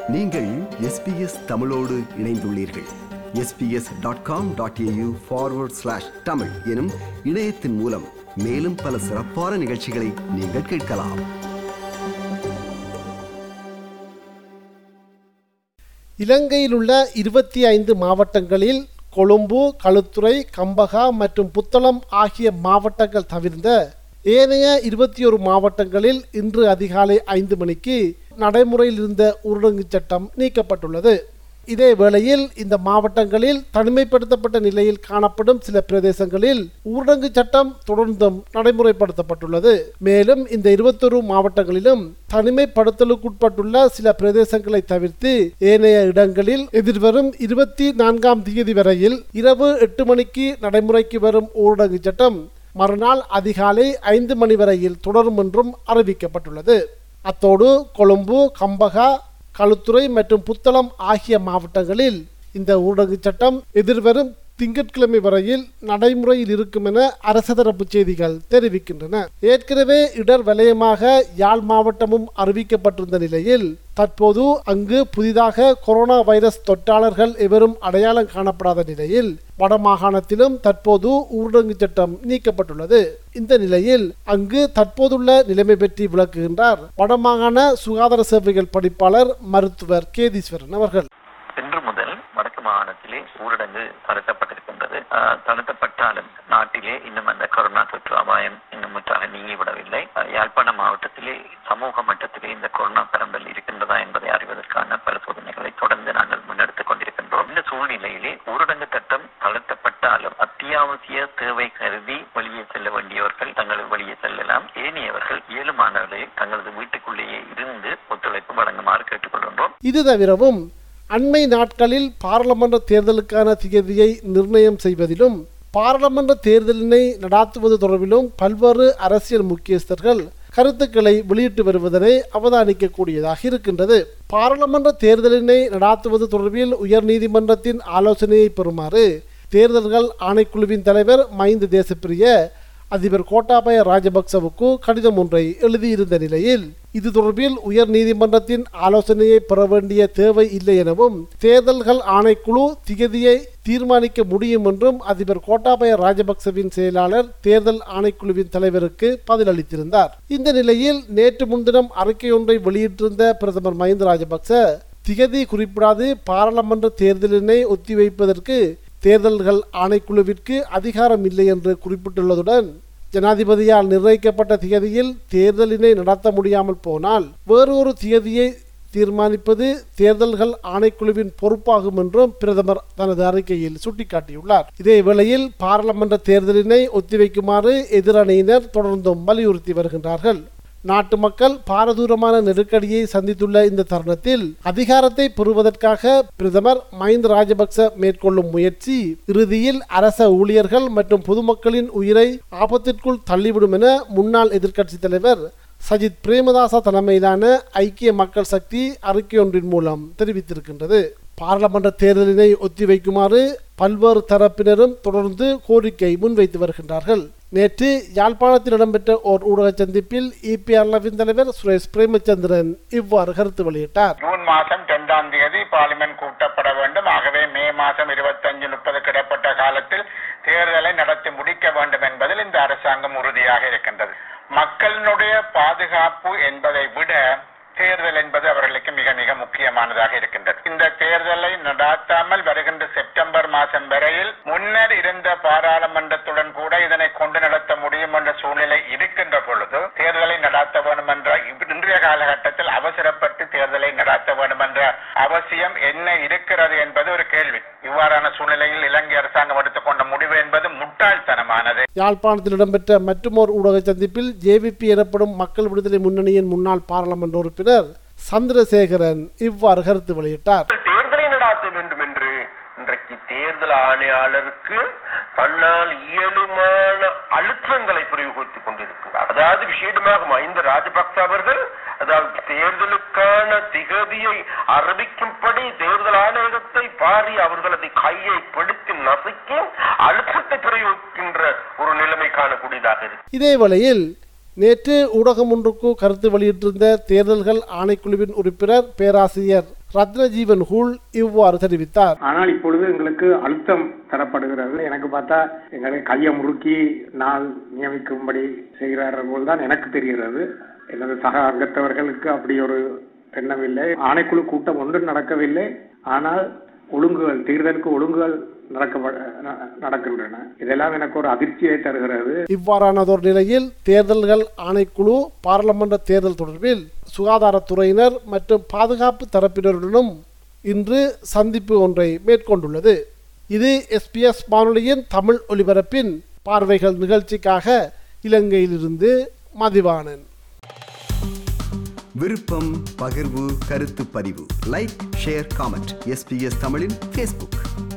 நீங்கள் எஸ்பிஎஸ் தமிழோடு இணைந்துள்ளீர்கள் SBS dot com dot AU forward slash Tamil எனும் இணையத்தின் மூலம் மேலும் பல சிறப்பான நிகழ்ச்சிகளை நீங்கள் கேட்கலாம் இலங்கையில் உள்ள இருபத்தி ஐந்து மாவட்டங்களில் கொழும்பு களுத்துறை கம்பகா மற்றும் புத்தளம் ஆகிய மாவட்டங்கள் தவிர்ந்த ஏனைய இருபத்தி ஒரு மாவட்டங்களில் இன்று அதிகாலை ஐந்து மணிக்கு நடைமுறையில் இருந்த ஊரடங்கு சட்டம் நீக்கப்பட்டுள்ளது இதே வேளையில் இந்த மாவட்டங்களில் தனிமைப்படுத்தப்பட்ட நிலையில் காணப்படும் சில பிரதேசங்களில் ஊரடங்கு சட்டம் தொடர்ந்தும் நடைமுறைப்படுத்தப்பட்டுள்ளது மேலும் இந்த இருபத்தொரு மாவட்டங்களிலும் தனிமைப்படுத்தலுக்குட்பட்டுள்ள சில பிரதேசங்களை தவிர்த்து ஏனைய இடங்களில் எதிர்வரும் இருபத்தி நான்காம் தேதி வரையில் இரவு எட்டு மணிக்கு நடைமுறைக்கு வரும் ஊரடங்கு சட்டம் மறுநாள் அதிகாலை ஐந்து மணி வரையில் தொடரும் என்றும் அறிவிக்கப்பட்டுள்ளது அத்தோடு கொழும்பு கம்பகா களுத்துறை மற்றும் புத்தளம் ஆகிய மாவட்டங்களில் இந்த ஊரடங்கு சட்டம் எதிர்வரும் திங்கட்கிழமை வரையில் நடைமுறையில் இருக்கும் என அரசு தரப்பு செய்திகள் தெரிவிக்கின்றன ஏற்கனவே இடர் வலயமாக யாழ் மாவட்டமும் அறிவிக்கப்பட்டிருந்த நிலையில் தற்போது அங்கு புதிதாக கொரோனா வைரஸ் தொற்றாளர்கள் எவரும் அடையாளம் காணப்படாத நிலையில் வடமாகாணத்திலும் தற்போது ஊரடங்கு சட்டம் நீக்கப்பட்டுள்ளது இந்த நிலையில் அங்கு தற்போதுள்ள நிலைமை பற்றி விளக்குகின்றார் வடமாகாண சுகாதார சேவைகள் படிப்பாளர் மருத்துவர் கேதீஸ்வரன் அவர்கள் இன்று முதல் வடக்கு மாகாணத்திலே ஊரடங்கு தளர்த்தப்பட்டிருக்கின்றது ஆஹ், தளர்த்தப்பட்டாலும் நாட்டிலே இன்னும் அந்த கொரோனா தொற்று அபாயம் இன்னும் முற்றாக நீங்கிவிடவில்லை ஆஹ், யாழ்ப்பாண மாவட்டத்திலே சமூக மட்டத்திலே இந்த கொரோனா பரம்பல் இருக்கின்றதா என்பதை அறிவதற்கான பரிசோதனைகளை தொடர்ந்து நாங்கள் முன்னெடுத்துக் கொண்டிருக்கின்றோம் இந்த சூழ்நிலையிலே ஊரடங்கு சட்டம் தளர்த்தப்பட்டாலும் அத்தியாவசிய தேவை கருதி வெளியே செல்ல வேண்டியவர்கள் தங்களது வெளியே செல்லலாம் ஏனையவர்கள் இயலுமானவர்களை தங்களது வீட்டுக்குள்ளேயே இருந்து ஒத்துழைப்பு வழங்குமாறு கேட்டுக்கொள்கின்றோம் இது தவிரவும் அண்மை நாட்களில் பாராளுமன்ற தேர்தலுக்கான திகதியை நிர்ணயம் செய்வதிலும் பாராளுமன்ற தேர்தலினை நடாத்துவது தொடர்பிலும் பல்வேறு அரசியல் முக்கியஸ்தர்கள் கருத்துக்களை வெளியிட்டு வருவதனை அவதானிக்கக்கூடியதாக இருக்கின்றது பாராளுமன்ற தேர்தலினை நடாத்துவது தொடர்பில் உயர்நீதிமன்றத்தின் ஆலோசனையை பெறுமாறு தேர்தல்கள் ஆணைக்குழுவின் தலைவர் மைந்த தேசப்பிரிய அதிபர் கோட்டாபய ராஜபக்சவுக்கு கடிதம் ஒன்றை எழுதியிருந்த நிலையில் இது தொடர்பில் உயர் நீதிமன்றத்தின் ஆலோசனையை பெற வேண்டிய தேவை இல்லை எனவும் தேர்தல்கள் ஆணைக்குழு திகதியை தீர்மானிக்க முடியும் என்றும் அதிபர் கோட்டாபய ராஜபக்சவின் செயலாளர் தேர்தல் ஆணைக்குழுவின் தலைவருக்கு பதிலளித்திருந்தார் இந்த நிலையில் நேற்று முன்தினம் அறிக்கை ஒன்றை வெளியிட்டிருந்த பிரதமர் மஹிந்த ராஜபக்ச திகதி குறிப்பிடாது பாராளுமன்ற தேர்தலினை ஒத்திவைப்பதற்கு தேர்தல்கள் ஆணைக்குழுவிற்கு அதிகாரம் இல்லை என்று குறிப்பிட்டுள்ளதுடன் ஜனாதிபதியால் நிர்ணயிக்கப்பட்ட திகதியில் தேர்தலினை நடத்த முடியாமல் போனால் வேறொரு திகதியை தீர்மானிப்பது தேர்தல்கள் ஆணைக்குழுவின் பொறுப்பாகும் என்றும் பிரதமர் தனது அறிக்கையில் சுட்டிக்காட்டியுள்ளார் இதே வேளையில் பாராளுமன்ற தேர்தலினை ஒத்திவைக்குமாறு எதிரணியினர் தொடர்ந்தும் வலியுறுத்தி வருகின்றார்கள் நாட்டு மக்கள் பாரதூரமான நெருக்கடியை சந்தித்துள்ள இந்த தருணத்தில் அதிகாரத்தை பெறுவதற்காக பிரதமர் மஹிந்த ராஜபக்ச மேற்கொள்ளும் முயற்சி இறுதியில் அரச ஊழியர்கள் மற்றும் பொதுமக்களின் உயிரை ஆபத்திற்குள் தள்ளிவிடும் என முன்னாள் எதிர்க்கட்சித் தலைவர் சஜித் பிரேமதாச தலைமையிலான ஐக்கிய மக்கள் சக்தி அறிக்கையொன்றின் மூலம் தெரிவித்திருக்கின்றது பாராளுமன்ற தேர்தலினை ஒத்திவைக்குமாறு பல்வேறு தரப்பினரும் தொடர்ந்து கோரிக்கை முன்வைத்து வருகின்றார்கள் நேற்று யாழ்ப்பாணத்தில் இடம்பெற்ற ஓர் ஊடக சந்திப்பில் இபிஆர்லவின் தலைவர் சுரேஷ் பிரேமச்சந்திரன் இவ்வாறு கருத்து வெளியிட்டார் ஜூன் மாதம் இரண்டாம் தேதி பார்லிமெண்ட் கூட்டப்பட வேண்டும் ஆகவே மே மாதம் இருபத்தஞ்சு முப்பது கிடப்பட்ட காலத்தில் தேர்தலை நடத்தி முடிக்க வேண்டும் என்பதில் இந்த அரசாங்கம் உறுதியாக இருக்கின்றது மக்களினுடைய பாதுகாப்பு என்பதை விட தேர்தல் என்பது அவர்களுக்கு மிக மிக முக்கியமானதாக இருக்கின்றது இந்த தேர்தலை நடாத்தாமல் வருகின்ற செப்டம்பர் மாதம் வரையில் முன்னர் இருந்த பாராளுமன்றத்துடன் கூட இதனை கொண்டு நடத்த முடியும் என்ற சூழ்நிலை இருக்கின்ற பொழுது தேர்தலை நடாத்த வேண்டும் என்ற இன்றைய காலகட்டத்தில் அவசரப்பட்டு தேர்தலை நடாத்த வேண்டும் என்ற அவசியம் என்ன இருக்கிறது என்பது ஒரு கேள்வி இவ்வாறான சூழ்நிலையில் இலங்கை அரசாங்கம் எடுத்துக்கொண்ட முடிவு என்பது முட்டாள்தனமானது யாழ்ப்பாணத்தில் இடம்பெற்ற மற்றுமோர் ஊடக சந்திப்பில் ஜேவிபி எனப்படும் மக்கள் விடுதலை முன்னணியின் முன்னாள் பாராளுமன்ற உறுப்பினர் சந்திரசேகரன் இவ்வாறு கருத்து வெளியிட்டார் தேர்தலை நடாத்த வேண்டும் என்று இன்றைக்கு தேர்தல் ஆணையாளருக்கு தன்னால் இயலுமான அழுத்தங்களை பிரயோகித்துக் கொண்டிருக்கிறார் அதாவது விசேடமாக மஹிந்த ராஜபக்ச அவர்கள் அதாவது தேர்தலுக்கான திகதியை அறிவிக்கும்படி தேர்தல் ஆணையகத்தை பாரி அவர்களது கையை பிடித்து நசுக்கி அழுத்தத்தை பிரயோகிக்கின்ற ஒரு நிலைமை காணக்கூடியதாக இருக்கு இதே வேளையில் நேற்று ஊடகம் ஒன்றுக்கு கருத்து வெளியிட்டிருந்த தேர்தல்கள் ஆணைக்குழுவின் உறுப்பினர் பேராசிரியர் ரத்னஜீவன் ஹூல் இவ்வாறு தெரிவித்தார் ஆனால் இப்பொழுது எங்களுக்கு அழுத்தம் தரப்படுகிறது எனக்கு பார்த்தா எங்களை கையை முறுக்கி நான் நியமிக்கும்படி செய்கிறார்கள் போல் தான் எனக்கு தெரிகிறது எனது சக அங்கத்தவர்களுக்கு அப்படி ஒரு எண்ணம் இல்லை ஆணைக்குழு கூட்டம் ஒன்றும் நடக்கவில்லை ஆனால் ஒழுங்குகள் தேர்தலுக்கு ஒழுங்குகள் நடக்க நடக்கின்றன இதெல்லாம் எனக்கு ஒரு அதிர்ச்சியை தருகிறது இவ்வாறானதொரு நிலையில் தேர்தல்கள் ஆணைக்குழு பாராளுமன்ற தேர்தல் தொடர்பில் சுகாதாரத்துறையினர் மற்றும் பாதுகாப்பு தரப்பினருடனும் இன்று சந்திப்பு ஒன்றை மேற்கொண்டுள்ளது இது எஸ்பிஎஸ் வானொலியின் தமிழ் ஒலிபரப்பின் பார்வைகள் நிகழ்ச்சிக்காக இலங்கையிலிருந்து மதிவாணன் விருப்பம் பகிர்வு கருத்து பதிவு லைக் ஷேர் காமெண்ட் எஸ்பிஎஸ் தமிழின் ஃபேஸ்புக்